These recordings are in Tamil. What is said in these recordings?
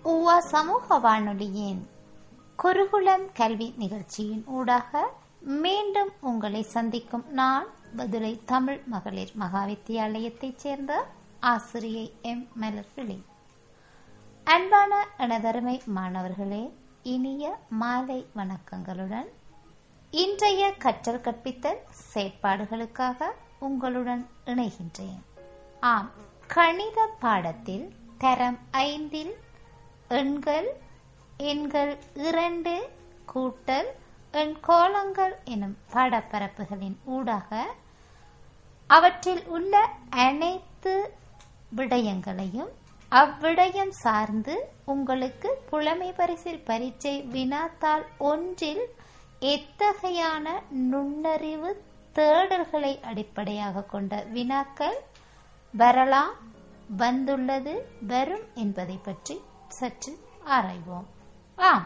உவா சமூக வானொலியின் குருகுலம் கல்வி நிகழ்ச்சியின் ஊடாக மீண்டும் உங்களை சந்திக்கும் நான் பதுளை தமிழ் மகளிர் மகாவித்தியாலயத்தைச் சேர்ந்த ஆசிரியை எம் மலர்விழி அன்பான எனதருமை மாணவர்களே இனிய மாலை வணக்கங்களுடன் இன்றைய கற்றல் கற்பித்தல் செயற்பாடுகளுக்காக உங்களுடன் இணைகின்றேன் ஆம் கணித பாடத்தில் தரம் ஐந்தில் எண்கள் எண்கள் இரண்டு கூட்டல் எண் கோலங்கள் எனும் பாடப்பரப்புகளின் ஊடாக அவற்றில் உள்ள அனைத்து விடயங்களையும் அவ்விடயம் சார்ந்து உங்களுக்கு புலமை பரிசில் பரீட்சை வினாத்தாள் ஒன்றில் எத்தகையான நுண்ணறிவு தேடல்களை அடிப்படையாக கொண்ட வினாக்கள் வரலாம் வந்துள்ளது வரும் என்பதை பற்றி சற்று ஆராய்வோம் ஆம்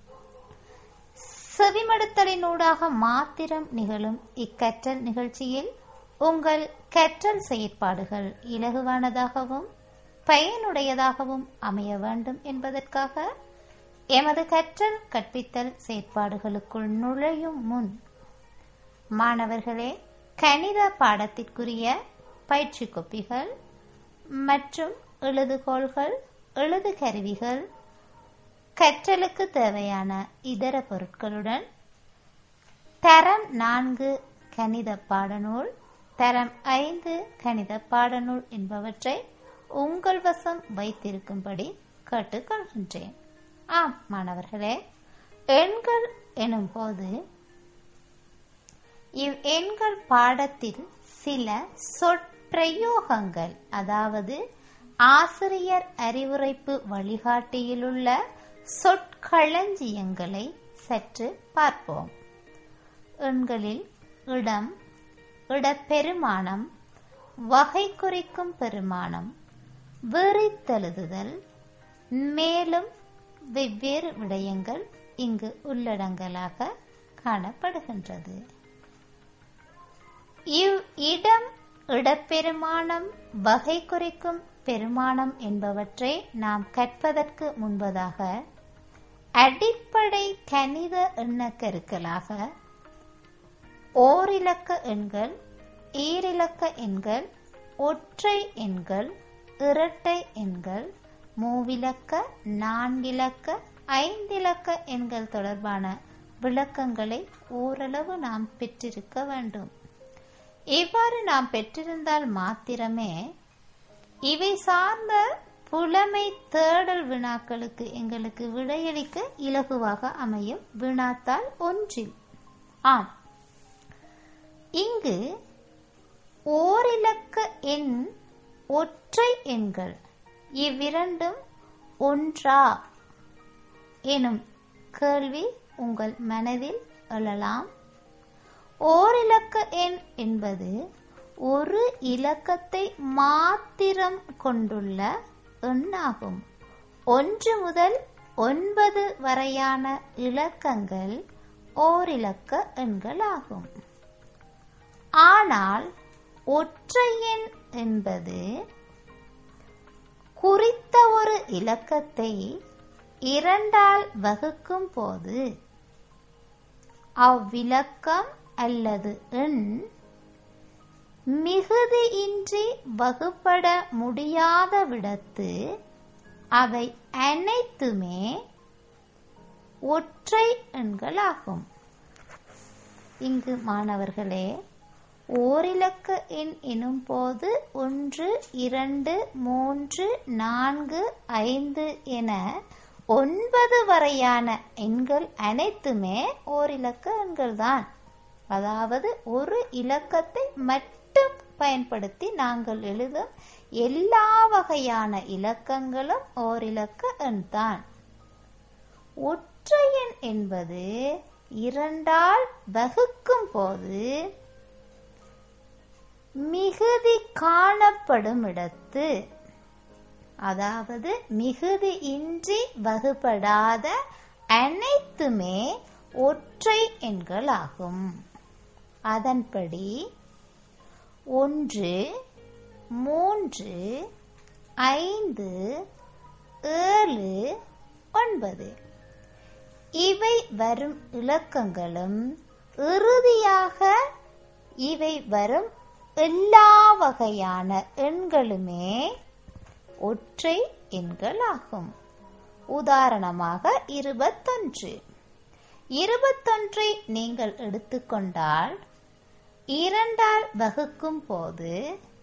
செவிமடுத்தலினூடாக மாத்திரம் நிகழும் இக்கற்றல் நிகழ்ச்சியில் உங்கள் கற்றல் செயற்பாடுகள் இலகுவானதாகவும் பயனுடையதாகவும் அமைய வேண்டும் என்பதற்காக எமது கற்றல் கற்பித்தல் செயற்பாடுகளுக்குள் நுழையும் முன் மாணவர்களே கணித பாடத்திற்குரிய பயிற்சி கொப்பிகள் மற்றும் எழுதுகோள்கள் எழுது கருவிகள் கற்றலுக்கு தேவையான இதர பொருட்களுடன் தரம் நான்கு கணித பாடநூல் தரம் ஐந்து கணித பாடநூல் என்பவற்றை உங்கள் வசம் வைத்திருக்கும்படி கேட்டுக்கொள்கின்றேன் ஆம் மாணவர்களே எண்கள் எனும் போது இவ் எண்கள் பாடத்தில் சில சொற்பிரயோகங்கள் அதாவது ஆசிரியர் அறிவுரைப்பு வழிகாட்டியிலுள்ள சொற்களஞ்சியங்களை சற்று பார்ப்போம் எண்களில் இடம் இடப்பெருமானம் வகை குறிக்கும் பெருமானம் வெறித்தெழுதுதல் மேலும் வெவ்வேறு விடயங்கள் இங்கு உள்ளடங்கலாக காணப்படுகின்றது இவ் இடம் இடப்பெருமானம் வகை குறிக்கும் பெருமானம் என்பவற்றை நாம் கற்பதற்கு முன்பதாக அடிப்படை கணித எண்ணக்கருக்களாக ஓரிலக்க எண்கள் ஈரிலக்க எண்கள் ஒற்றை எண்கள் இரட்டை எண்கள் மூவிலக்க நான்கிலக்க ஐந்திலக்க எண்கள் தொடர்பான விளக்கங்களை ஓரளவு நாம் பெற்றிருக்க வேண்டும் இவ்வாறு நாம் பெற்றிருந்தால் மாத்திரமே இவை சார்ந்த புலமை தேடல் வினாக்களுக்கு எங்களுக்கு விடையளிக்க இலகுவாக அமையும் வினாத்தால் ஒன்றில் ஆம் இங்கு ஓரிலக்க எண் ஒற்றை எண்கள் இவ்விரண்டும் ஒன்றா எனும் கேள்வி உங்கள் மனதில் எழலாம் ஓரிலக்க எண் என்பது ஒரு இலக்கத்தை மாத்திரம் கொண்டுள்ள எண்ணாகும் ஒன்று முதல் ஒன்பது வரையான இலக்கங்கள் ஓரிலக்க எண்களாகும் ஆனால் ஒற்றை எண் என்பது குறித்த ஒரு இலக்கத்தை இரண்டால் வகுக்கும் போது அவ்விலக்கம் அல்லது எண் மிகுதியின்றி வகுப்பட முடியாத விடத்து அவை அனைத்துமே ஒற்றை எண்களாகும் இங்கு மாணவர்களே ஓரிலக்க எண் எனும் போது ஒன்று இரண்டு மூன்று நான்கு ஐந்து என ஒன்பது வரையான எண்கள் அனைத்துமே ஓரிலக்க எண்கள் தான் அதாவது ஒரு இலக்கத்தை மட்டும் பயன்படுத்தி நாங்கள் எழுதும் எல்லா வகையான இலக்கங்களும் ஓரிலக்க எண் தான் ஒற்றை எண் என்பது இரண்டால் வகுக்கும் போது மிகுதி காணப்படும் இடத்து அதாவது மிகுதி இன்றி வகுப்படாத அனைத்துமே ஒற்றை எண்களாகும் அதன்படி ஒன்று மூன்று ஐந்து ஏழு ஒன்பது இவை வரும் இலக்கங்களும் இறுதியாக இவை வரும் எல்லா வகையான எண்களுமே ஒற்றை எண்களாகும் உதாரணமாக இருபத்தொன்று இருபத்தொன்றை நீங்கள் எடுத்துக்கொண்டால் இரண்டால் வகுக்கும் போது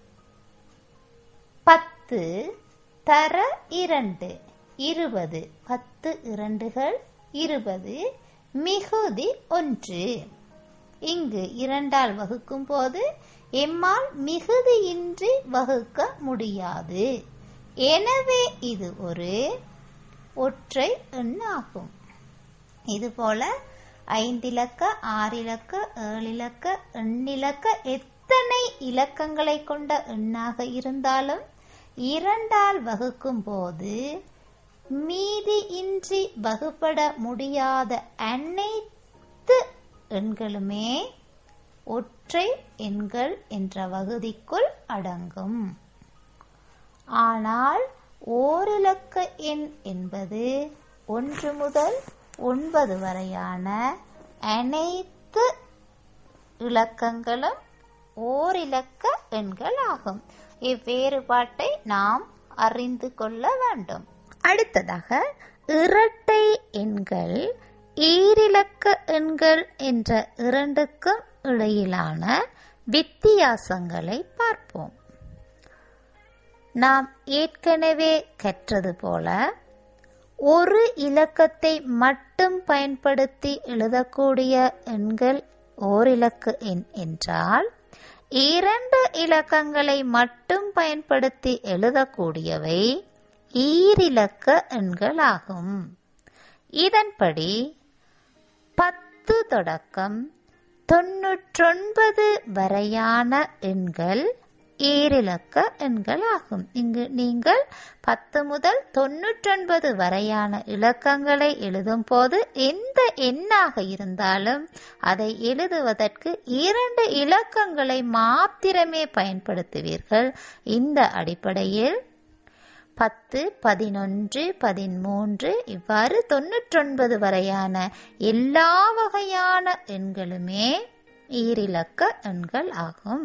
பத்து தர இரண்டு இருபது பத்து இரண்டுகள் இருபது மிகுதி ஒன்று இங்கு இரண்டால் வகுக்கும் போது எம்மால் மிகுதியின்றி வகுக்க முடியாது எனவே இது ஒரு ஒற்றை எண்ணாகும் இதுபோல ஐந்திலக்க ஆறிலக்க ஏழிலக்க எண்ணிலக்க எத்தனை இலக்கங்களை கொண்ட எண்ணாக இருந்தாலும் இரண்டால் வகுக்கும் போது மீதியின்றி வகுப்பட முடியாத அனைத்து எண்களுமே ஒற்றை எண்கள் என்ற வகுதிக்குள் அடங்கும் ஆனால் ஓரிலக்க எண் என்பது ஒன்று முதல் ஒன்பது வரையான அனைத்து இலக்கங்களும் ஓரிலக்க எண்கள் ஆகும் இவ்வேறுபாட்டை நாம் அறிந்து கொள்ள வேண்டும் அடுத்ததாக இரட்டை எண்கள் ஈரிலக்க எண்கள் என்ற இரண்டுக்கும் இடையிலான வித்தியாசங்களை பார்ப்போம் நாம் ஏற்கனவே கற்றது போல ஒரு இலக்கத்தை மட்டும் பயன்படுத்தி எழுதக்கூடிய எண்கள் ஓரிலக்கு எண் என்றால் இரண்டு இலக்கங்களை மட்டும் பயன்படுத்தி எழுதக்கூடியவை ஈரிலக்க எண்களாகும் இதன்படி பத்து தொடக்கம் தொன்னூற்றொன்பது வரையான எண்கள் ஈரிலக்க எண்கள் ஆகும் இங்கு நீங்கள் பத்து முதல் தொன்னூற்றொன்பது வரையான இலக்கங்களை எழுதும் போது எந்த எண்ணாக இருந்தாலும் அதை எழுதுவதற்கு இரண்டு இலக்கங்களை மாத்திரமே பயன்படுத்துவீர்கள் இந்த அடிப்படையில் பத்து பதினொன்று பதிமூன்று இவ்வாறு தொன்னூற்றொன்பது வரையான எல்லா வகையான எண்களுமே ஈரிலக்க எண்கள் ஆகும்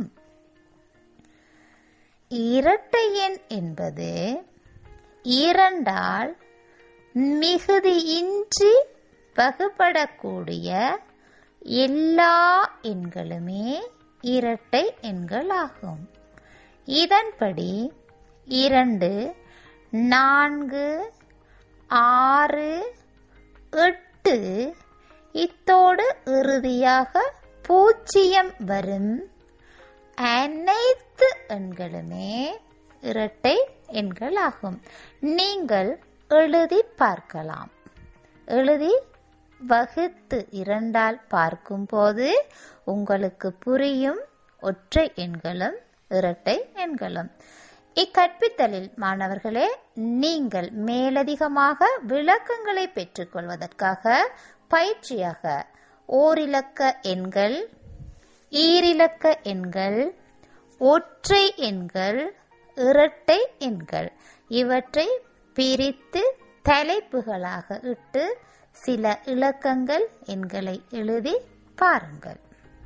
இரட்டை எண் என்பது இரண்டால் மிகுதியின்றி வகுப்படக்கூடிய எல்லா எண்களுமே இரட்டை எண்கள் ஆகும் இதன்படி இரண்டு நான்கு ஆறு எட்டு இத்தோடு இறுதியாக பூஜ்ஜியம் வரும் அனைத்து எண்களுமே இரட்டை எண்கள் ஆகும் நீங்கள் எழுதி பார்க்கலாம் எழுதி வகுத்து இரண்டால் பார்க்கும்போது உங்களுக்கு புரியும் ஒற்றை எண்களும் இரட்டை எண்களும் இக்கற்பித்தலில் மாணவர்களே நீங்கள் மேலதிகமாக விளக்கங்களை பெற்றுக்கொள்வதற்காக பயிற்சியாக ஓரிலக்க எண்கள் ஈரிலக்க எண்கள் ஒற்றை எண்கள் இரட்டை எண்கள் இவற்றை பிரித்து தலைப்புகளாக இட்டு சில இலக்கங்கள் எண்களை எழுதி பாருங்கள்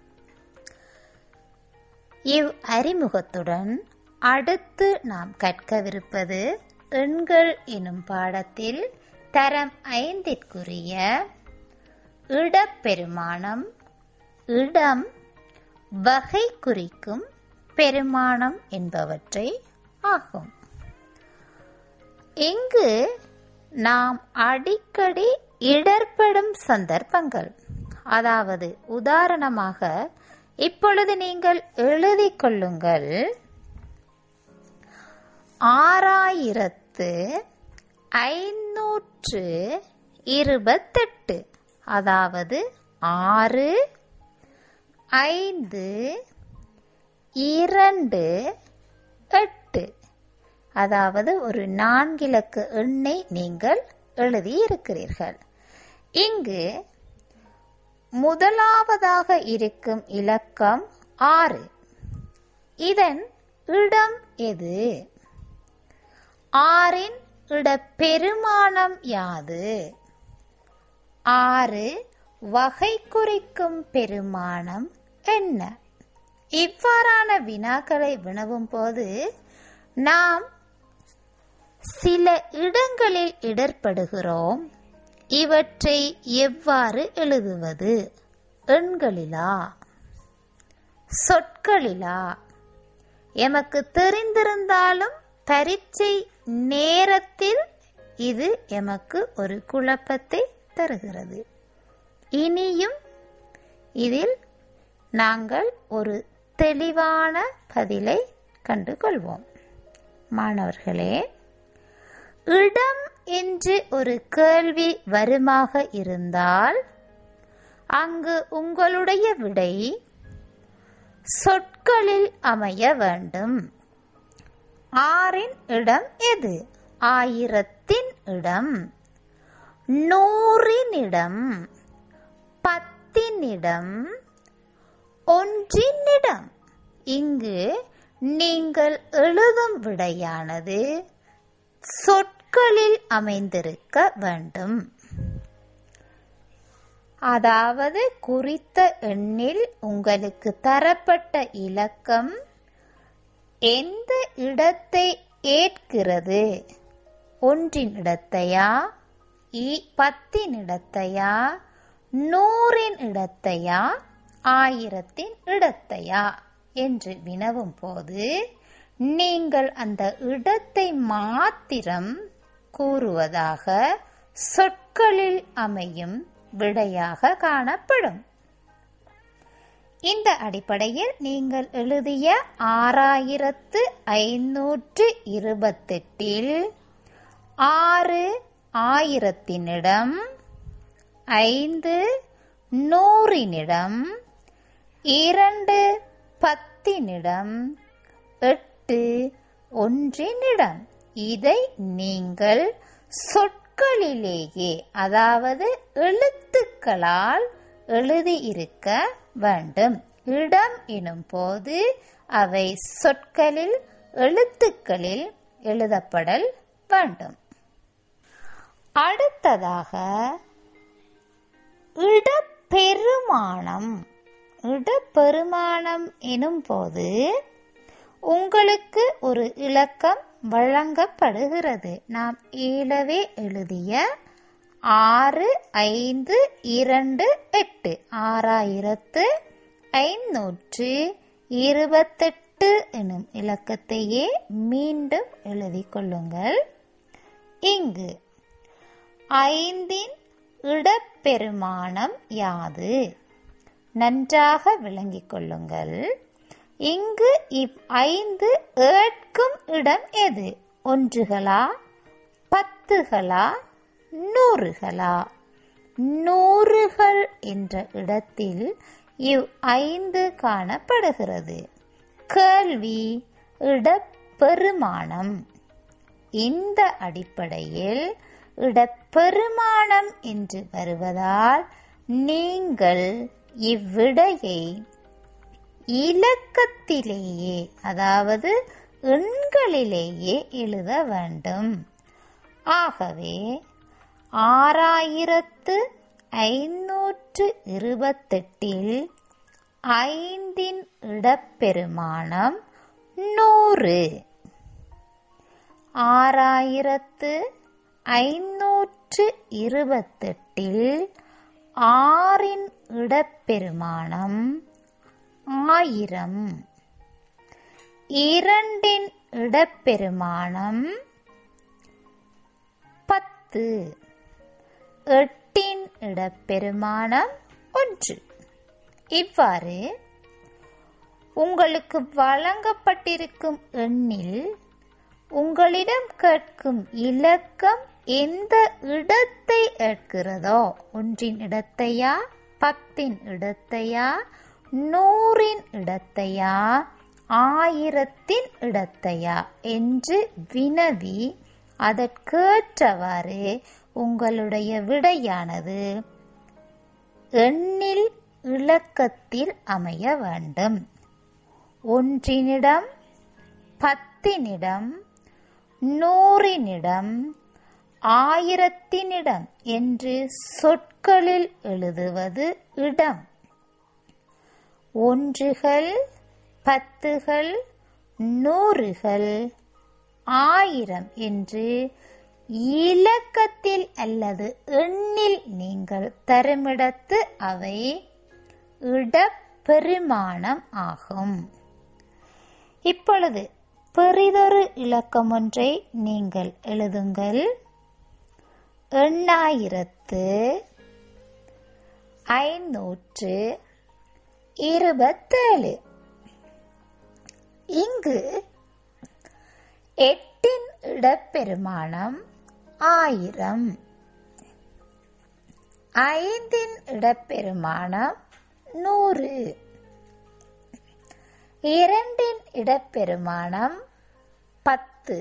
இவ் அறிமுகத்துடன் அடுத்து நாம் கற்கவிருப்பது எண்கள் எனும் பாடத்தில் தரம் ஐந்திற்குரிய இடப்பெருமானம் இடம் வகை குறிக்கும் பெருமானம் என்பவற்றை ஆகும் இங்கு நாம் அடிக்கடி இடர்படும் சந்தர்ப்பங்கள் அதாவது உதாரணமாக இப்பொழுது நீங்கள் எழுதிக் கொள்ளுங்கள் ஆறாயிரத்து ஐநூற்று இருபத்தெட்டு அதாவது ஆறு ஐந்து இரண்டு எட்டு அதாவது ஒரு நான்கிலக்கு எண்ணை நீங்கள் எழுதியிருக்கிறீர்கள் இங்கு முதலாவதாக இருக்கும் இலக்கம் ஆறு இதன் இடம் எது ஆறின் இடப்பெருமானம் யாது ஆறு வகை குறிக்கும் பெருமானம் என்ன இவ்வாறான வினாக்களை வினவும் போது நாம் சில இடங்களில் இடர்படுகிறோம் இவற்றை எவ்வாறு எழுதுவது எண்களிலா சொற்களிலா எமக்கு தெரிந்திருந்தாலும் பரீட்சை நேரத்தில் இது எமக்கு ஒரு குழப்பத்தை தருகிறது இனியும் இதில் நாங்கள் ஒரு தெளிவான பதிலை கண்டுகொள்வோம் மாணவர்களே இடம் என்று ஒரு கேள்வி வருமாக இருந்தால் அங்கு உங்களுடைய விடை சொற்களில் அமைய வேண்டும் ஆறின் இடம் எது ஆயிரத்தின் இடம் நூறினிடம் பத்தினிடம் ஒன்றினிடம் இங்கு நீங்கள் எழுதும் விடையானது சொற்களில் அமைந்திருக்க வேண்டும் அதாவது குறித்த எண்ணில் உங்களுக்கு தரப்பட்ட இலக்கம் எந்த இடத்தை ஏற்கிறது ஒன்றின் இடத்தையா பத்தின் இடத்தையா நூறின் இடத்தையா ஆயிரத்தின் இடத்தையா என்று வினவும் போது நீங்கள் அந்த இடத்தை மாத்திரம் கூறுவதாக சொற்களில் அமையும் விடையாக காணப்படும் இந்த அடிப்படையில் நீங்கள் எழுதிய ஆறாயிரத்து ஐநூற்று இருபத்தெட்டில் ஆறு ஆயிரத்தினிடம் ஐந்து நூறினிடம் இரண்டு பத்தினிடம் எட்டு ஒன்றினிடம் இதை நீங்கள் சொற்களிலேயே அதாவது எழுத்துக்களால் எழுதியிருக்க வேண்டும் இடம் எனும் போது அவை சொற்களில் எழுத்துக்களில் எழுதப்படல் வேண்டும் அடுத்ததாக இடப்பெருமானம் இடப்பெருமானம் எனும் போது உங்களுக்கு ஒரு இலக்கம் வழங்கப்படுகிறது நாம் ஏழவே எழுதிய ஆறு ஐந்து இரண்டு எட்டு ஆறாயிரத்து ஐநூற்று இருபத்தெட்டு எனும் இலக்கத்தையே மீண்டும் எழுதிக் கொள்ளுங்கள் இங்கு ஐந்தின் இடப்பெருமானம் யாது நன்றாக விளங்கிக் கொள்ளுங்கள் இங்கு இவ் ஐந்து ஏற்கும் இடம் எது ஒன்றுகளா பத்துகளா நூறுகளா நூறுகள் என்ற இடத்தில் இவ் ஐந்து காணப்படுகிறது கேள்வி இடப்பெருமானம் இந்த அடிப்படையில் இடப்பெருமானம் என்று வருவதால் நீங்கள் இவ்விடையை இலக்கத்திலேயே அதாவது எண்களிலேயே எழுத வேண்டும் ஆகவே ஆறாயிரத்து ஐநூற்று இருபத்தெட்டில் ஐந்தின் இடப்பெருமானம் நூறு ஆறாயிரத்து ஐநூற்று இருபத்தெட்டில் ஆறின் இடப்பெருமானம் ஆயிரம் இரண்டின் இடப்பெருமானம் பத்து எட்டின் இடப்பெருமானம் ஒன்று இவ்வாறு உங்களுக்கு வழங்கப்பட்டிருக்கும் எண்ணில் உங்களிடம் கேட்கும் இலக்கம் எந்த இடத்தை ஏற்கிறதோ ஒன்றின் இடத்தையா பத்தின் இடத்தையா நூறின் இடத்தையா ஆயிரத்தின் இடத்தையா என்று வினவி அதற்கேற்றவாறு உங்களுடைய விடையானது எண்ணில் இலக்கத்தில் அமைய வேண்டும் ஒன்றினிடம் பத்தினிடம் நூறினிடம் ஆயிரத்தினிடம் என்று சொற்களில் எழுதுவது இடம் ஒன்றுகள் பத்துகள் நூறுகள் ஆயிரம் என்று இலக்கத்தில் அல்லது எண்ணில் நீங்கள் தருமிடத்து அவை இடப்பெருமானம் ஆகும் இப்பொழுது பெரிதொரு இலக்கம் ஒன்றை நீங்கள் எழுதுங்கள் எண்ணாயிரத்து ஐநூற்று இருபத்தேழு இங்கு எட்டின் இடப்பெருமானம் ஆயிரம் ஐந்தின் இடப்பெருமானம் நூறு இரண்டின் இடப்பெருமானம் பத்து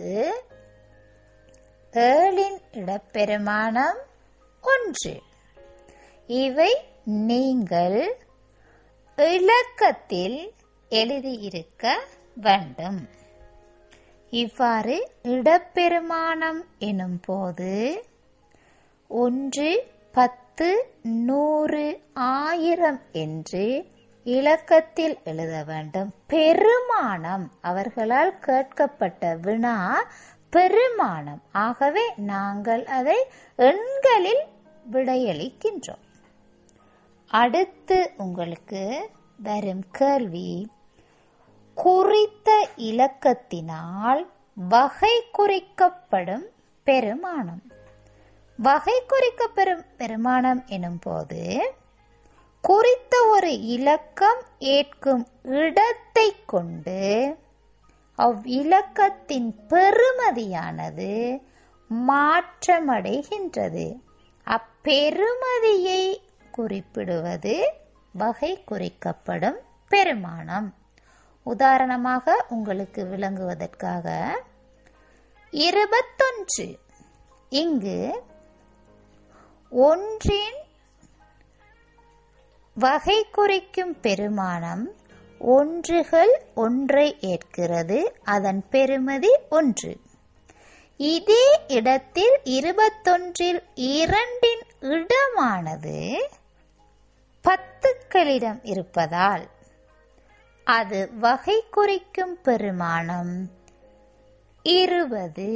ஏழின் இடப்பெருமானம் ஒன்று இவை நீங்கள் இலக்கத்தில் எழுதியிருக்க வேண்டும் இவ்வாறு இடப்பெருமானம் எனும் போது ஒன்று பத்து நூறு ஆயிரம் என்று இலக்கத்தில் எழுத வேண்டும் பெருமானம் அவர்களால் கேட்கப்பட்ட வினா பெருமானம் ஆகவே நாங்கள் அதை எண்களில் விடையளிக்கின்றோம் அடுத்து உங்களுக்கு வரும் கேள்வி குறித்த இலக்கத்தினால் வகை குறிக்கப்படும் பெருமானம் வகை குறிக்கப்பெறும் பெருமானம் எனும் போது குறித்த ஒரு இலக்கம் ஏற்கும் இடத்தை கொண்டு அவ் இலக்கத்தின் பெறுமதியானது மாற்றமடைகின்றது அப்பெறுமதியை குறிப்பிடுவது வகை குறிக்கப்படும் பெருமானம் உதாரணமாக உங்களுக்கு விளங்குவதற்காக இருபத்தொன்று இங்கு ஒன்றின் வகை குறிக்கும் பெருமானம் ஒன்றுகள் ஒன்றை ஏற்கிறது அதன் பெருமதி ஒன்று இதே இடத்தில் இருபத்தொன்றில் இரண்டின் இடமானது பத்துக்களிடம் இருப்பதால் அது வகை குறிக்கும் பெருமானம் இருபது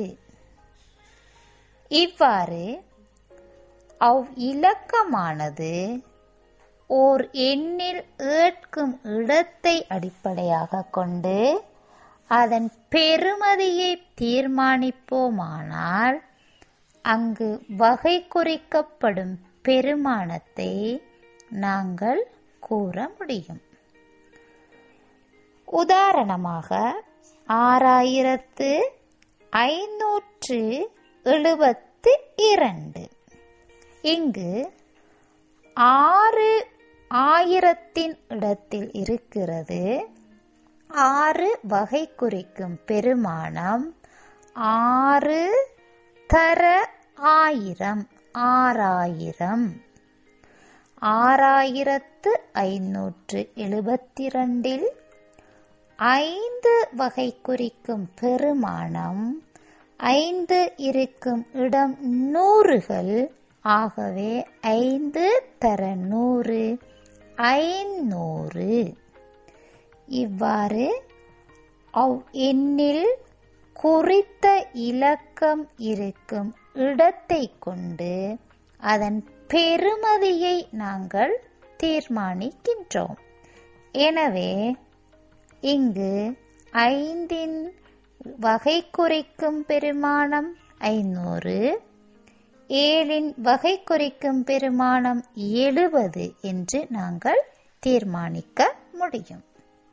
இவ்வாறு அவ் இலக்கமானது ஓர் எண்ணில் ஏற்கும் இடத்தை அடிப்படையாக கொண்டு அதன் பெறுமதியை தீர்மானிப்போமானால் அங்கு வகை குறிக்கப்படும் பெருமானத்தை நாங்கள் கூற முடியும் உதாரணமாக ஆறாயிரத்து ஐநூற்று எழுபத்து இரண்டு இங்கு ஆறு ஆயிரத்தின் இடத்தில் இருக்கிறது ஆறு வகை குறிக்கும் பெருமானம் ஆறு தர ஆயிரம் ஆறாயிரம் ஆறாயிரத்து ஐநூற்று எழுபத்தி ரெண்டில் ஐந்து வகை குறிக்கும் பெருமானம் ஐந்து இருக்கும் இடம் நூறுகள் ஆகவே ஐந்து தர நூறு ஐநூறு இவ்வாறு அவ் எண்ணில் குறித்த இலக்கம் இருக்கும் இடத்தை கொண்டு அதன் பெறுமதியை நாங்கள் தீர்மானிக்கின்றோம் எனவே இங்கு ஐந்தின் வகை குறிக்கும் பெருமானம் ஐநூறு ஏழின் வகை குறிக்கும் பெருமானம் எழுபது என்று நாங்கள் தீர்மானிக்க முடியும்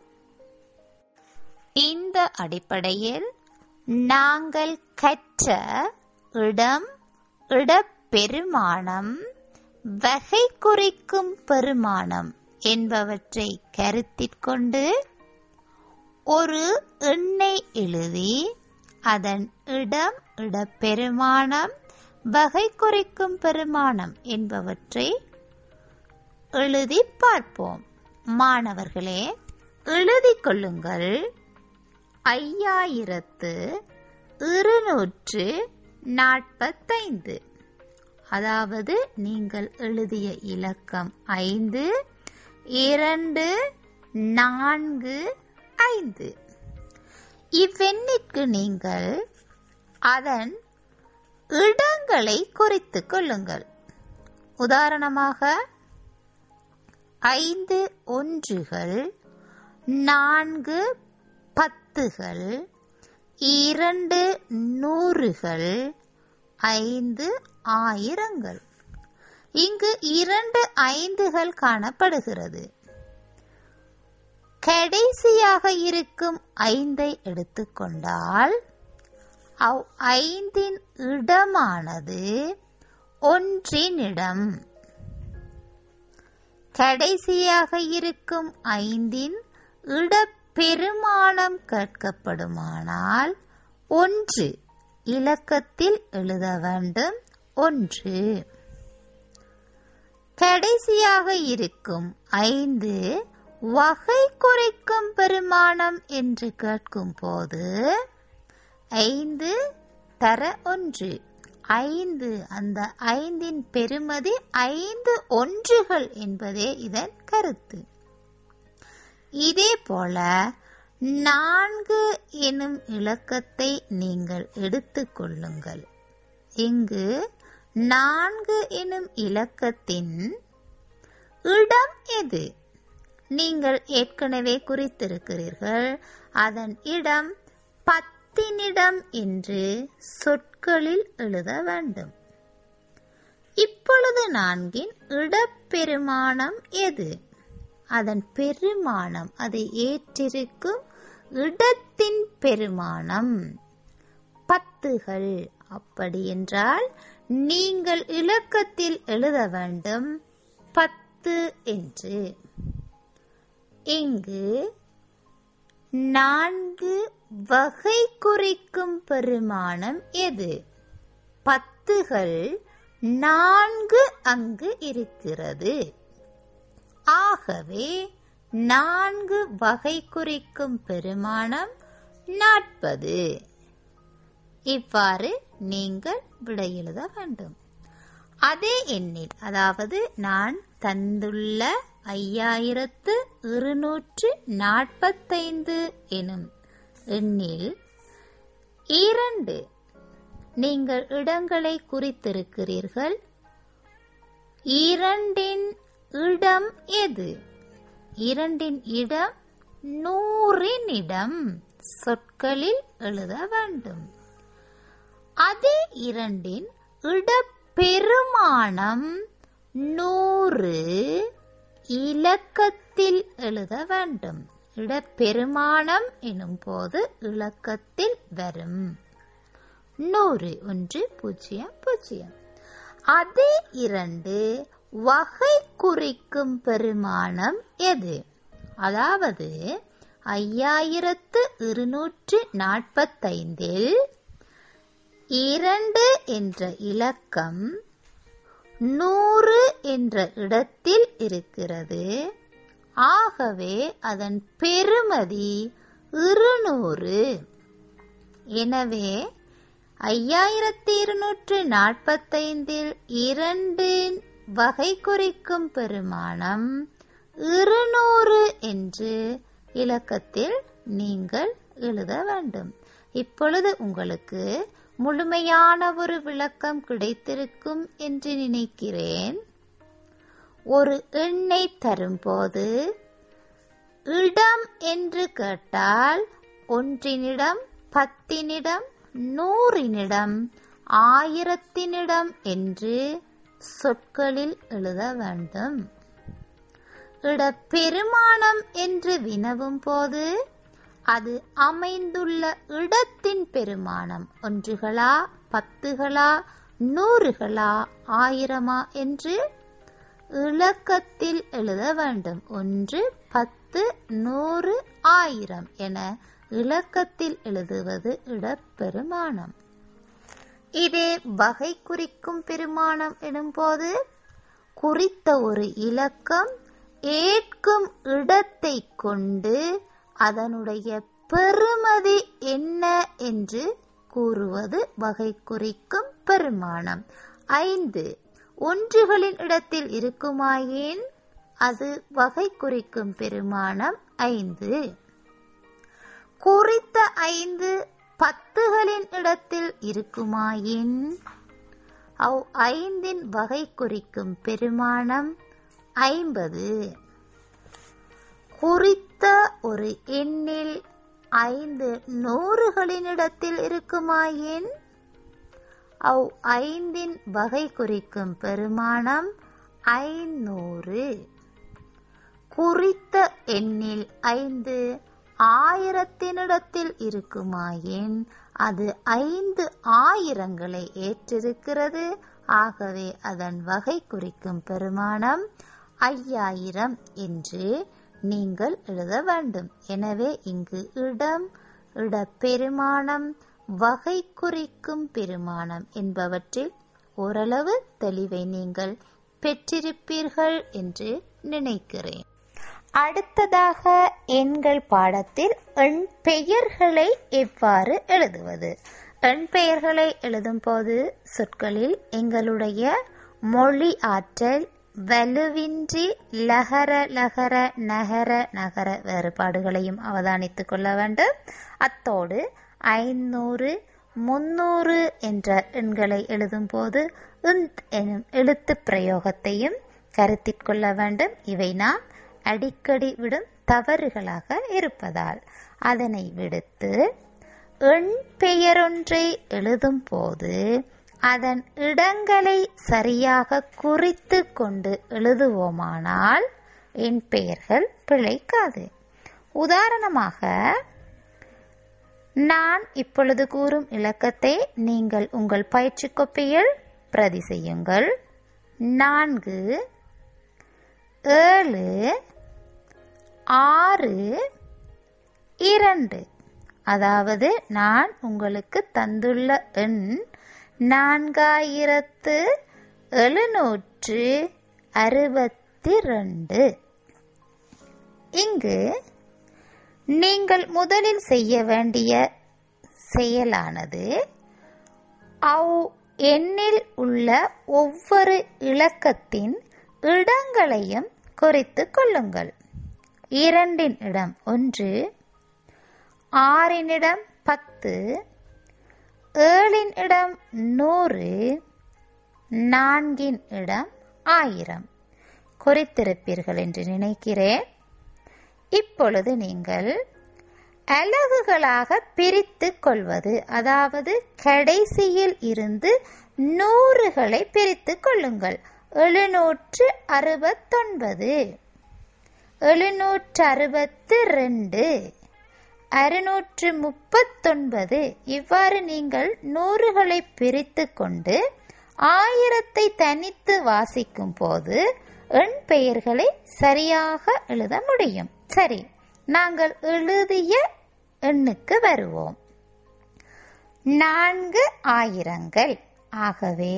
இந்த அடிப்படையில் நாங்கள் கற்ற இடம் இடப்பெருமானம் வகை குறிக்கும் பெருமானம் என்பவற்றை கருத்திற்கொண்டு ஒரு எண்ணை எழுதி அதன் இடம் இடப்பெருமானம் வகை குறிக்கும் பெருமானம் என்பவற்றை எழுதி பார்ப்போம் மாணவர்களே எழுதிக் கொள்ளுங்கள் ஐயாயிரத்து இருநூற்று நாற்பத்தைந்து அதாவது நீங்கள் எழுதிய இலக்கம் ஐந்து இரண்டு நான்கு ஐந்து இவ்வெண்ணிற்கு நீங்கள் அதன் இடங்களை குறித்துக் கொள்ளுங்கள் உதாரணமாக ஐந்து ஒன்றுகள் நான்கு பத்துகள் இரண்டு நூறுகள் ஐந்து ஆயிரங்கள் இங்கு இரண்டு ஐந்துகள் காணப்படுகிறது கடைசியாக இருக்கும் ஐந்தை எடுத்துக்கொண்டால் அவ் ஐந்தின் இடமானது ஒன்றினிடம் கடைசியாக இருக்கும் ஐந்தின் இடப்பெருமானம் கேட்கப்படுமானால் ஒன்று இலக்கத்தில் எழுத வேண்டும் ஒன்று கடைசியாக இருக்கும் ஐந்து வகை குறைக்கும் பெருமானம் என்று கேட்கும் போது ஐந்து தர ஒன்று ஐந்து அந்த ஐந்தின் பெருமதி ஐந்து ஒன்றுகள் என்பதே இதன் கருத்து இதே போல நான்கு எனும் இலக்கத்தை நீங்கள் எடுத்துக்கொள்ளுங்கள் இங்கு நான்கு எனும் இலக்கத்தின் இடம் எது நீங்கள் ஏற்கனவே குறித்திருக்கிறீர்கள் அதன் இடம் பத்தினிடம் என்று சொற்களில் எழுத வேண்டும் இப்பொழுது நான்கின் இடப்பெருமானம் எது அதன் பெருமானம் அதை ஏற்றிருக்கும் இடத்தின் பெருமானம் பத்துகள் அப்படி என்றால் நீங்கள் இலக்கத்தில் எழுத வேண்டும் பத்து என்று இங்கு நான்கு வகை குறிக்கும் பெருமானம் எது பத்துகள் நான்கு அங்கு இருக்கிறது ஆகவே நான்கு வகை குறிக்கும் பெருமானம் நாற்பது இவ்வாறு நீங்கள் விடை எழுத வேண்டும் அதே எண்ணில் அதாவது நான் தந்துள்ள ஐயாயிரத்து இருநூற்று நாற்பத்தைந்து எனும் எண்ணில் இரண்டு நீங்கள் இடங்களை குறித்திருக்கிறீர்கள் இரண்டின் இடம் எது இரண்டின் இடம் நூறின் இடம் சொற்களில் எழுத வேண்டும் அதே இரண்டின் இடப்பெருமானம் நூறு இலக்கத்தில் எழுத வேண்டும் இடப்பெருமானம் எனும் போது இலக்கத்தில் வரும் நூறு ஒன்று பூஜ்ஜியம் பூஜ்ஜியம் அதே இரண்டு வகை குறிக்கும் பெருமானம் எது அதாவது ஐயாயிரத்து இருநூற்று நாற்பத்தைந்தில் இரண்டு என்ற இலக்கம் நூறு என்ற இடத்தில் இருக்கிறது ஆகவே அதன் பெருமதி இருநூறு எனவே ஐயாயிரத்தி இருநூற்று நாற்பத்தைந்தில் இரண்டின் வகை குறிக்கும் பெருமானம் இருநூறு என்று இலக்கத்தில் நீங்கள் எழுத வேண்டும் இப்பொழுது உங்களுக்கு முழுமையான ஒரு விளக்கம் கிடைத்திருக்கும் என்று நினைக்கிறேன் ஒரு எண்ணை தரும்போது இடம் என்று கேட்டால் ஒன்றினிடம் பத்தினிடம் நூறினிடம் ஆயிரத்தினிடம் என்று சொற்களில் எழுத வேண்டும் இடப்பெருமானம் என்று வினவும் போது அது அமைந்துள்ள இடத்தின் பெருமானம் ஒன்றுகளா பத்துகளா நூறுகளா ஆயிரமா என்று இலக்கத்தில் எழுத வேண்டும் ஒன்று பத்து நூறு ஆயிரம் என இலக்கத்தில் எழுதுவது இடப்பெருமானம் இதே வகை குறிக்கும் பெருமானம் எனும்போது குறித்த ஒரு இலக்கம் ஏற்கும் இடத்தை கொண்டு அதனுடைய பெறுமதி என்ன என்று கூறுவது வகை குறிக்கும் பெருமானம் ஐந்து ஒன்றுகளின் இடத்தில் இருக்குமாயின் அது வகை குறிக்கும் பெருமானம் ஐந்து குறித்த ஐந்து பத்துகளின் இடத்தில் இருக்குமாயின் அவ் ஐந்தின் வகை குறிக்கும் பெருமானம் ஐம்பது குறித்த ஒரு எண்ணில் ஐந்து நூறுகளினிடத்தில் இருக்குமாயின் அவ் ஐந்தின் வகை குறிக்கும் பெருமானம் ஐநூறு குறித்த எண்ணில் ஐந்து ஆயிரத்தினிடத்தில் இருக்குமாயின் அது ஐந்து ஆயிரங்களை ஏற்றிருக்கிறது ஆகவே அதன் வகை குறிக்கும் பெருமானம் ஐயாயிரம் என்று நீங்கள் எழுத வேண்டும் எனவே இங்கு இடம் இடப்பெருமானம் வகை குறிக்கும் பெருமானம் என்பவற்றில் ஓரளவு தெளிவை நீங்கள் பெற்றிருப்பீர்கள் என்று நினைக்கிறேன் அடுத்ததாக எண்கள் பாடத்தில் எண் பெயர்களை எவ்வாறு எழுதுவது எண் பெயர்களை எழுதும் போது சொற்களில் எங்களுடைய மொழி ஆற்றல் வலுவின்றி லகர லகர நகர நகர வேறுபாடுகளையும் அவதானித்துக் கொள்ள வேண்டும் அத்தோடு ஐநூறு முன்னூறு என்ற எண்களை எழுதும் போது எனும் எழுத்து பிரயோகத்தையும் கருத்தில் கொள்ள வேண்டும் இவை நாம் அடிக்கடி விடும் தவறுகளாக இருப்பதால் அதனை விடுத்து எண் பெயரொன்றை எழுதும் போது அதன் இடங்களை சரியாக குறித்து கொண்டு எழுதுவோமானால் என் பெயர்கள் பிழைக்காது உதாரணமாக நான் இப்பொழுது கூறும் இலக்கத்தை நீங்கள் உங்கள் பயிற்சி கொப்பியில் பிரதி செய்யுங்கள் நான்கு ஏழு ஆறு இரண்டு அதாவது நான் உங்களுக்கு தந்துள்ள எண் நான்காயிரத்து எழுநூற்று அறுபத்தி ரெண்டு இங்கு நீங்கள் முதலில் செய்ய வேண்டிய செயலானது அவ் எண்ணில் உள்ள ஒவ்வொரு இலக்கத்தின் இடங்களையும் குறித்து கொள்ளுங்கள் இரண்டின் இடம் ஒன்று ஆறின் இடம் பத்து ஏழின் இடம் நூறு நான்கின் இடம் ஆயிரம் குறித்திருப்பீர்கள் என்று நினைக்கிறேன் இப்பொழுது நீங்கள் அலகுகளாக பிரித்து கொள்வது அதாவது கடைசியில் இருந்து நூறுகளை பிரித்து கொள்ளுங்கள் எழுநூற்று அறுபத்தொன்பது எழுநூற்று அறுபத்து ரெண்டு அறுநூற்று முப்பத்தொன்பது இவ்வாறு நீங்கள் நூறுகளை பிரித்து கொண்டு ஆயிரத்தை தனித்து வாசிக்கும் போது எண் பெயர்களை சரியாக எழுத முடியும் சரி நாங்கள் எழுதிய எண்ணுக்கு வருவோம் நான்கு ஆயிரங்கள் ஆகவே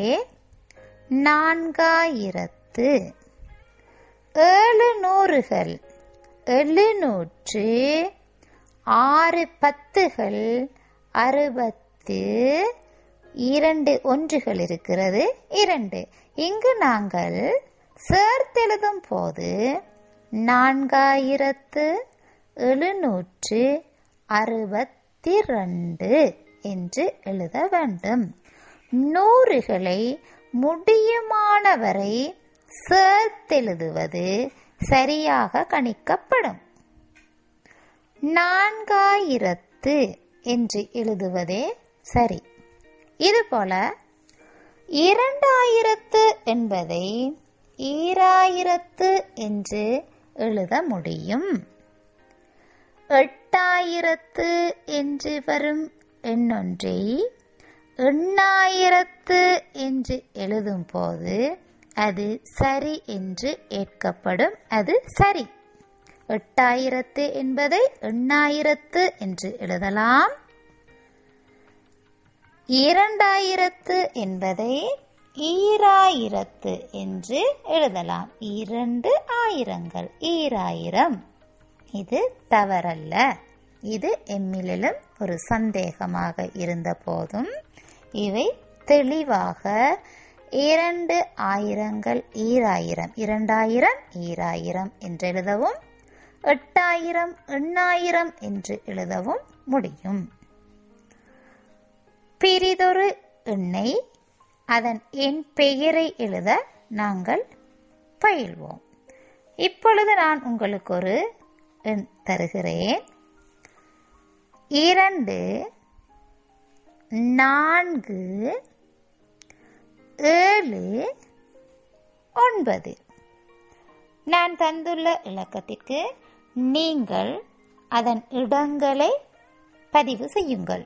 நான்காயிரத்து ஏழு நூறுகள் எழுநூற்று ஆறு பத்துகள் அறுபத்து இரண்டு ஒன்றுகள் இருக்கிறது இரண்டு இங்கு நாங்கள் சேர்த்தெழுதும் போது நான்காயிரத்து எழுநூற்று அறுபத்தி ரெண்டு என்று எழுத வேண்டும் நூறுகளை முடியுமானவரை சேர்த்தெழுதுவது சரியாக கணிக்கப்படும் நான்காயிரத்து என்று எழுதுவதே சரி இதுபோல இரண்டாயிரத்து என்பதை ஈராயிரத்து என்று எழுத முடியும் எட்டாயிரத்து என்று வரும் எண்ணொன்றை எண்ணாயிரத்து என்று எழுதும் போது அது சரி என்று ஏற்கப்படும் அது சரி எட்டாயிரத்து என்பதை எண்ணாயிரத்து என்று எழுதலாம் இரண்டாயிரத்து என்பதை ஈராயிரத்து என்று எழுதலாம் இரண்டு ஆயிரங்கள் ஈராயிரம் இது தவறல்ல இது எம்மிலும் ஒரு சந்தேகமாக இருந்த போதும் இவை தெளிவாக இரண்டு ஆயிரங்கள் ஈராயிரம் இரண்டாயிரம் ஈராயிரம் என்று எழுதவும் எட்டாயிரம் எண்ணாயிரம் என்று எழுதவும் முடியும் பிரிதொரு எண்ணை அதன் என் பெயரை எழுத நாங்கள் பயில்வோம் இப்பொழுது நான் உங்களுக்கு ஒரு எண் தருகிறேன் இரண்டு நான்கு ஏழு ஒன்பது நான் தந்துள்ள இலக்கத்திற்கு நீங்கள் அதன் இடங்களை பதிவு செய்யுங்கள்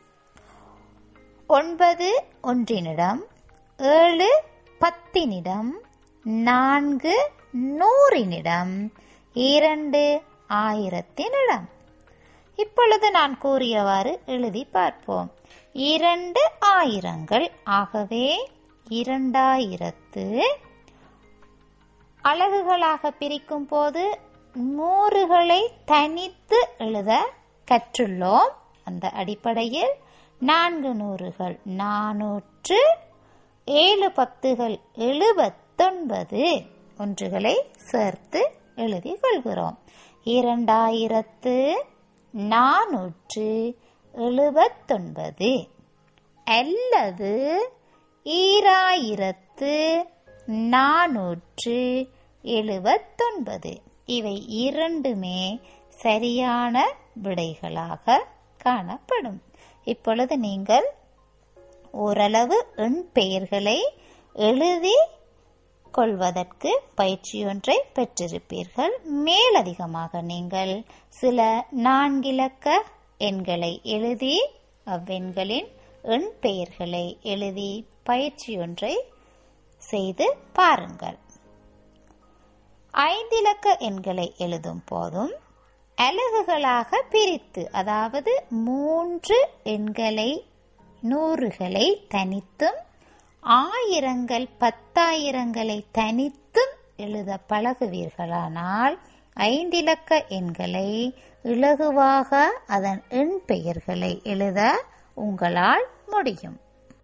ஒன்பது ஒன்றினிடம் ஏழு பத்தினிடம் நான்கு நூறினிடம் இரண்டு ஆயிரத்தினிடம் இப்பொழுது நான் கூறியவாறு எழுதி பார்ப்போம் இரண்டு ஆயிரங்கள் ஆகவே இரண்டாயிரத்து அலகுகளாக பிரிக்கும் போது நூறுகளை தனித்து எழுத கற்றுள்ளோம் அந்த அடிப்படையில் நான்கு நூறுகள் நானூற்று ஏழு பத்துகள் எழுபத்தொன்பது ஒன்றுகளை சேர்த்து எழுதி கொள்கிறோம் இரண்டாயிரத்து நானூற்று எழுபத்தொன்பது அல்லது ஈராயிரத்து நானூற்று எழுபத்தொன்பது இவை இரண்டுமே சரியான விடைகளாக காணப்படும் இப்பொழுது நீங்கள் ஓரளவு எண் பெயர்களை எழுதி கொள்வதற்கு பயிற்சியொன்றை பெற்றிருப்பீர்கள் மேலதிகமாக நீங்கள் சில நான்கிலக்க எண்களை எழுதி அவ்வெண்களின் எண் பெயர்களை எழுதி பயிற்சியொன்றை செய்து பாருங்கள் ஐந்திலக்க எண்களை எழுதும் போதும் அலகுகளாக பிரித்து அதாவது மூன்று எண்களை நூறுகளை தனித்தும் ஆயிரங்கள் பத்தாயிரங்களை தனித்தும் எழுத பழகுவீர்களானால் ஐந்திலக்க எண்களை இலகுவாக அதன் எண் பெயர்களை எழுத உங்களால் முடியும்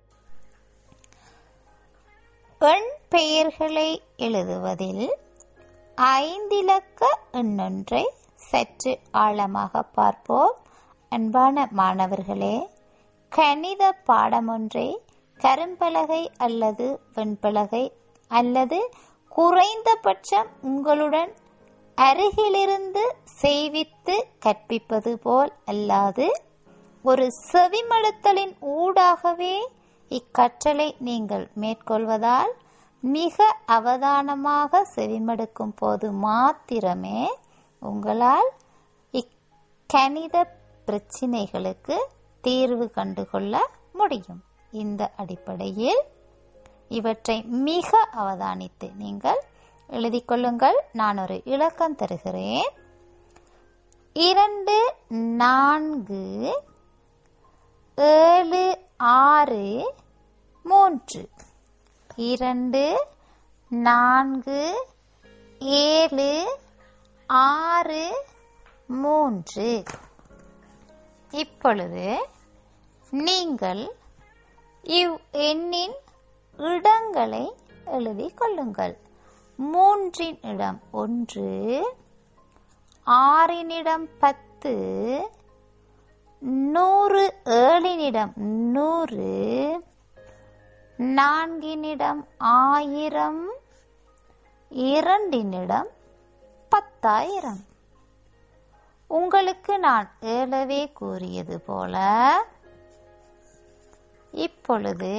எண் பெயர்களை எழுதுவதில் ஐந்திலக்க எண்ணொன்றை சற்று ஆழமாக பார்ப்போம் அன்பான மாணவர்களே கணித பாடமொன்றை கரும்பலகை அல்லது வெண்பலகை அல்லது குறைந்தபட்சம் உங்களுடன் அருகிலிருந்து செய்வித்து கற்பிப்பது போல் அல்லாது ஒரு செவிமடுத்தலின் ஊடாகவே இக்கற்றலை நீங்கள் மேற்கொள்வதால் மிக அவதானமாக செவிமடுக்கும் போது மாத்திரமே உங்களால் இக்கணித பிரச்சினைகளுக்கு தீர்வு கண்டுகொள்ள முடியும் இந்த அடிப்படையில் இவற்றை மிக அவதானித்து நீங்கள் எழுதி கொள்ளுங்கள் நான் ஒரு இலக்கம் தருகிறேன் இரண்டு நான்கு ஏழு ஆறு மூன்று இரண்டு நான்கு ஏழு ஆறு மூன்று இப்பொழுது நீங்கள் இவ் எண்ணின் இடங்களை எழுதி கொள்ளுங்கள் மூன்றின் இடம் ஒன்று ஆறினிடம் பத்து நூறு ஏழினிடம் நூறு நான்கினிடம் ஆயிரம் இரண்டினிடம் பத்தாயிரம் உங்களுக்கு நான் ஏழவே கூறியது போல இப்பொழுது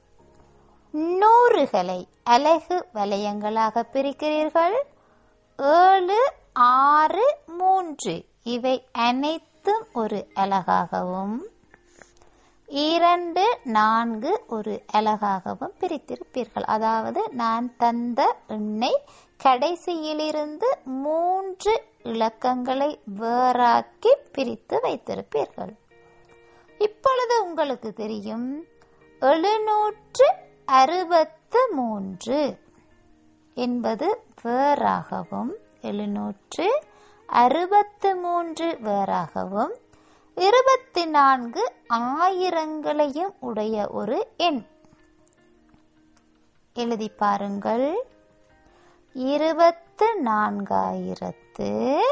நூறுகளை அலகு வலயங்களாக பிரிக்கிறீர்கள் ஏழு ஆறு மூன்று இவை அனைத்தும் ஒரு அலகாகவும் இரண்டு நான்கு ஒரு அலகாகவும் பிரித்திருப்பீர்கள் அதாவது நான் தந்த எண்ணை கடைசியிலிருந்து மூன்று இலக்கங்களை வேறாக்கி பிரித்து வைத்திருப்பீர்கள் இப்பொழுது உங்களுக்கு தெரியும் எழுநூற்று அறுபத்து மூன்று என்பது வேறாகவும் எழுநூற்று அறுபத்து மூன்று வேறாகவும் இருபத்தி நான்கு ஆயிரங்களையும் உடைய ஒரு எண் எழுதி பாருங்கள் இருபத்து நான்காயிரத்து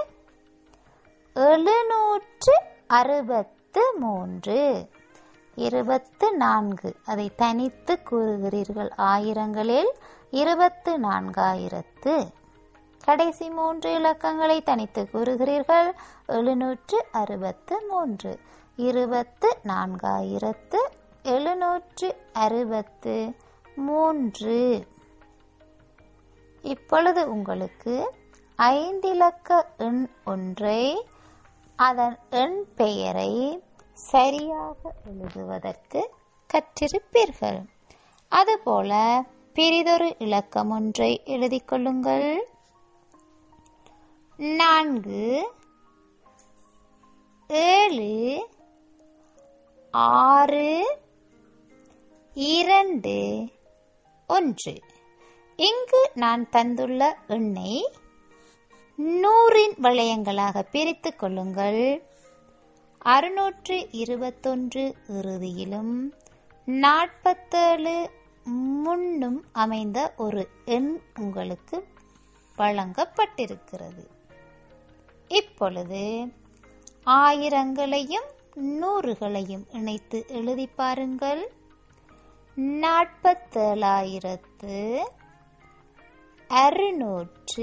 எழுநூற்று அறுபத்து மூன்று இருபத்து நான்கு அதை தனித்து கூறுகிறீர்கள் ஆயிரங்களில் இருபத்து நான்காயிரத்து கடைசி மூன்று இலக்கங்களை தனித்து கூறுகிறீர்கள் எழுநூற்று அறுபத்து மூன்று இருபத்து நான்காயிரத்து எழுநூற்று அறுபத்து மூன்று இப்பொழுது உங்களுக்கு ஐந்திலக்க எண் ஒன்றை அதன் எண் பெயரை சரியாக எழுதுவதற்கு கற்றிருப்பீர்கள் அதுபோல பிரிதொரு இலக்கம் ஒன்றை எழுதிக் கொள்ளுங்கள் நான்கு ஏழு ஆறு இரண்டு ஒன்று இங்கு நான் தந்துள்ள எண்ணை நூறின் வளையங்களாக பிரித்துக் கொள்ளுங்கள் அறுநூற்று இருபத்தொன்று இறுதியிலும் நாற்பத்தேழு முன்னும் அமைந்த ஒரு எண் உங்களுக்கு வழங்கப்பட்டிருக்கிறது இப்பொழுது ஆயிரங்களையும் நூறுகளையும் இணைத்து எழுதி பாருங்கள் நாற்பத்தேழாயிரத்து அறுநூற்று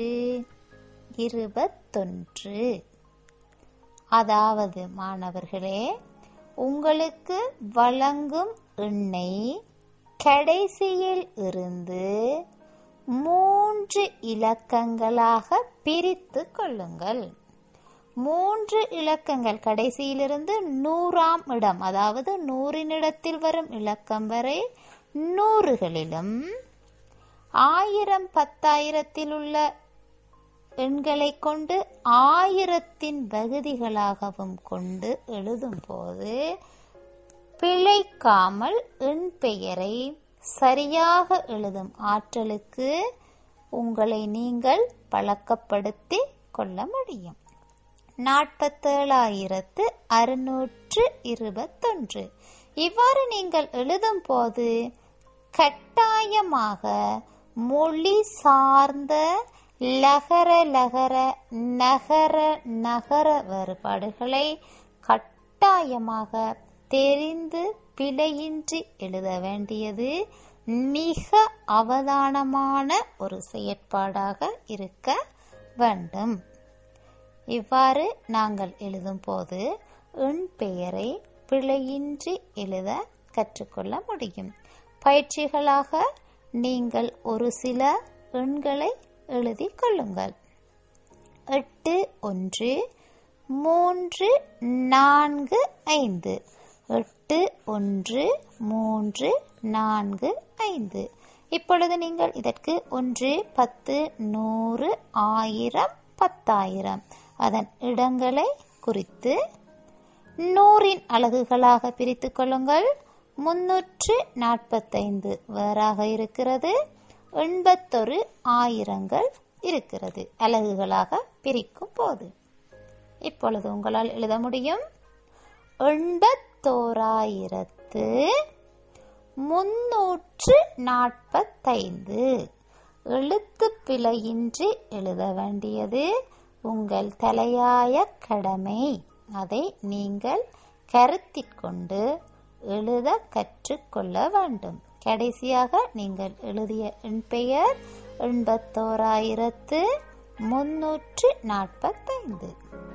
இருபத்தொன்று அதாவது மாணவர்களே உங்களுக்கு வழங்கும் எண்ணை கடைசியில் இருந்து மூன்று இலக்கங்களாக பிரித்து கொள்ளுங்கள் மூன்று இலக்கங்கள் கடைசியிலிருந்து நூறாம் இடம் அதாவது நூறின் இடத்தில் வரும் இலக்கம் வரை நூறுகளிலும் ஆயிரம் பத்தாயிரத்தில் உள்ள எண்களை கொண்டு ஆயிரத்தின் பகுதிகளாகவும் கொண்டு எழுதும் போது பிழைக்காமல் எண் பெயரை சரியாக எழுதும் ஆற்றலுக்கு உங்களை நீங்கள் பழக்கப்படுத்தி கொள்ள முடியும் நாற்பத்தேழாயிரத்து அறுநூற்று இருபத்தொன்று இவ்வாறு நீங்கள் எழுதும் போது கட்டாயமாக மொழி சார்ந்த லகர லகர நகர நகர வேறுபாடுகளை கட்டாயமாக தெரிந்து பிழையின்றி எழுத வேண்டியது மிக அவதானமான ஒரு செயற்பாடாக இருக்க வேண்டும் இவ்வாறு நாங்கள் எழுதும் போது எண் பெயரை பிழையின்றி எழுத கற்றுக்கொள்ள முடியும் பயிற்சிகளாக நீங்கள் ஒரு சில எண்களை எழுதி கொள்ளுங்கள் எட்டு ஒன்று மூன்று நான்கு ஐந்து எட்டு ஒன்று மூன்று நான்கு ஐந்து இப்பொழுது நீங்கள் இதற்கு ஒன்று பத்து நூறு ஆயிரம் பத்தாயிரம் அதன் இடங்களை குறித்து நூறின் அலகுகளாக பிரித்து கொள்ளுங்கள் முன்னூற்று நாற்பத்தைந்து வேறாக இருக்கிறது எண்பத்தொரு ஆயிரங்கள் இருக்கிறது அலகுகளாக பிரிக்கும் போது இப்பொழுது உங்களால் எழுத முடியும் எண்பத்தோராயிரத்து முன்னூற்று நாற்பத்தைந்து எழுத்து பிழையின்றி எழுத வேண்டியது உங்கள் தலையாய கடமை அதை நீங்கள் கருத்திற்கொண்டு எழுத கற்றுக்கொள்ள வேண்டும் கடைசியாக நீங்கள் எழுதிய எண் பெயர் எண்பத்தோராயிரத்து முன்னூற்று நாற்பத்தைந்து